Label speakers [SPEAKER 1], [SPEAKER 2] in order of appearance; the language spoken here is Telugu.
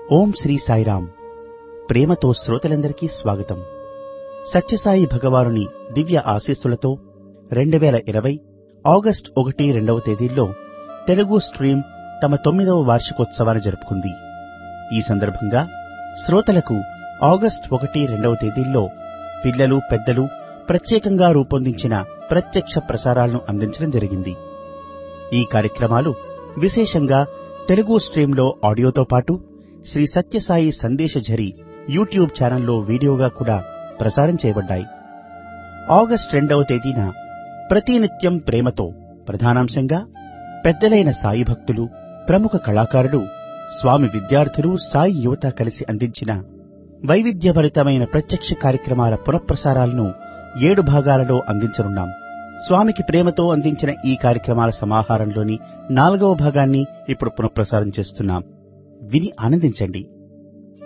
[SPEAKER 1] ఓం శ్రీ సాయిరాం ప్రేమతో శ్రోతలందరికీ స్వాగతం సత్యసాయి భగవానుని దివ్య ఆశీస్సులతో రెండు వేల ఇరవై ఆగస్ట్ ఒకటి రెండవ తేదీల్లో తెలుగు స్ట్రీమ్ తమ తొమ్మిదవ వార్షికోత్సవాన్ని జరుపుకుంది ఈ సందర్భంగా శ్రోతలకు ఆగస్ట్ ఒకటి రెండవ తేదీల్లో పిల్లలు పెద్దలు ప్రత్యేకంగా రూపొందించిన ప్రత్యక్ష ప్రసారాలను అందించడం జరిగింది ఈ కార్యక్రమాలు విశేషంగా తెలుగు స్ట్రీమ్లో ఆడియోతో పాటు శ్రీ సత్యసాయి సందేశఝరి యూట్యూబ్ ఛానల్లో వీడియోగా కూడా ప్రసారం చేయబడ్డాయి ఆగస్ట్ రెండవ తేదీన ప్రతినిత్యం ప్రేమతో ప్రధానాంశంగా పెద్దలైన సాయి భక్తులు ప్రముఖ కళాకారులు స్వామి విద్యార్థులు సాయి యువత కలిసి అందించిన వైవిధ్యభరితమైన ప్రత్యక్ష కార్యక్రమాల పునఃప్రసారాలను ఏడు భాగాలలో అందించనున్నాం స్వామికి ప్రేమతో అందించిన ఈ కార్యక్రమాల సమాహారంలోని నాలుగవ భాగాన్ని ఇప్పుడు పునఃప్రసారం చేస్తున్నాం విని ఆనందించండి